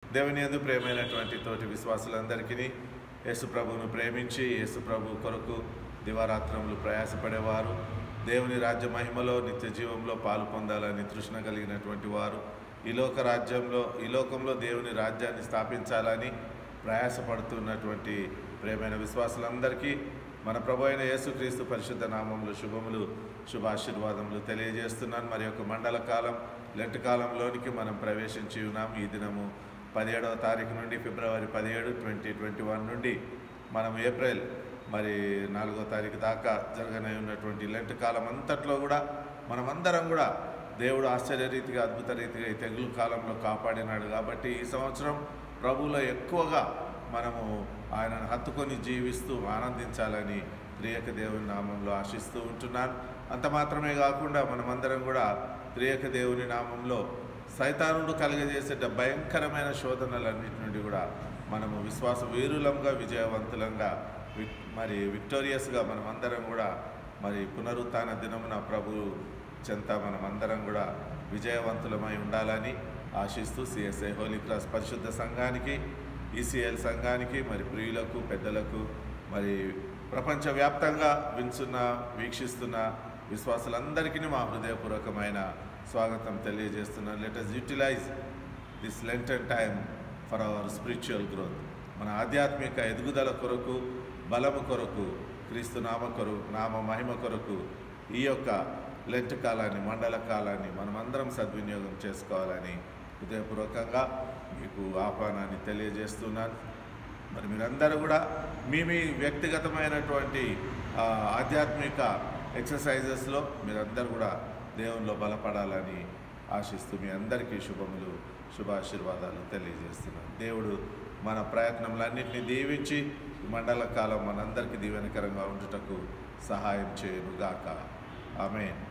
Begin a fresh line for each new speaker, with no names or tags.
దేవుని యందు ప్రేమైనటువంటి తోటి విశ్వాసులందరికీ యేసు ప్రభువును ప్రేమించి యేసు ప్రభు కొరకు దివారాత్రములు ప్రయాసపడేవారు దేవుని రాజ్య మహిమలో నిత్య జీవంలో పాలు పొందాలని తృష్ణ కలిగినటువంటి వారు ఈ లోక రాజ్యంలో ఈ లోకంలో దేవుని రాజ్యాన్ని స్థాపించాలని ప్రయాసపడుతున్నటువంటి ప్రేమైన విశ్వాసులందరికీ మన ప్రభు అయిన యేసుక్రీస్తు పరిశుద్ధ నామంలో శుభములు శుభాశీర్వాదములు తెలియజేస్తున్నాను మరి యొక్క మండల కాలం లెంట్ కాలంలోనికి మనం ప్రవేశించి ఉన్నాం ఈ దినము పదిహేడవ తారీఖు నుండి ఫిబ్రవరి పదిహేడు ట్వంటీ ట్వంటీ వన్ నుండి మనం ఏప్రిల్ మరి నాలుగో తారీఖు దాకా జరగనే ఉన్నటువంటి లెంట్ కాలం అంతట్లో కూడా మనమందరం కూడా దేవుడు ఆశ్చర్యరీతిగా అద్భుత రీతిగా ఈ తెగులు కాలంలో కాపాడినాడు కాబట్టి ఈ సంవత్సరం ప్రభువులో ఎక్కువగా మనము ఆయనను హత్తుకొని జీవిస్తూ ఆనందించాలని త్రియక దేవుని నామంలో ఆశిస్తూ ఉంటున్నాను అంత మాత్రమే కాకుండా మనమందరం కూడా త్రియక దేవుని నామంలో సైతానుడు కలుగజేసే భయంకరమైన శోధనలన్నిటి నుండి కూడా మనము విశ్వాస వీరులంగా విజయవంతులంగా విక్ మరి విక్టోరియస్గా మనమందరం కూడా మరి పునరుత్థాన దినమున ప్రభు చెంత మనమందరం కూడా విజయవంతులమై ఉండాలని ఆశిస్తూ సిఎస్ఐ హోలీ క్రాస్ పరిశుద్ధ సంఘానికి ఈసీఎల్ సంఘానికి మరి ప్రియులకు పెద్దలకు మరి ప్రపంచవ్యాప్తంగా వించున్న వీక్షిస్తున్న విశ్వాసులందరికీ మా హృదయపూర్వకమైన స్వాగతం తెలియజేస్తున్నాను let's utilise this lenten time for our spiritual growth మన ఆధ్యాత్మిక ఎదుగుదల కొరకు బలము కొరకు క్రీస్తు నామ కొరకు నామ మహిమ కొరకు ఈ యొక్క లెంట్ కాలాన్ని మండల కాలాన్ని మనమందరం సద్వినియోగం చేసుకోవాలని హృదయపూర్వకంగా మీకు ఆహ్వానాన్ని తెలియజేస్తున్నాను మరి మీరందరూ కూడా మీ మీ వ్యక్తిగతమైనటువంటి ఆ, ఆధ్యాత్మిక ఎక్సర్సైజెస్లో మీరందరూ కూడా దేవునిలో బలపడాలని ఆశిస్తూ మీ అందరికీ శుభములు శుభాశీర్వాదాలు తెలియజేస్తున్నాను దేవుడు మన ప్రయత్నములన్నింటినీ దీవించి ఈ మండల కాలం మనందరికీ దీవెనకరంగా ఉండుటకు సహాయం చేయనుగాక ఆమెన్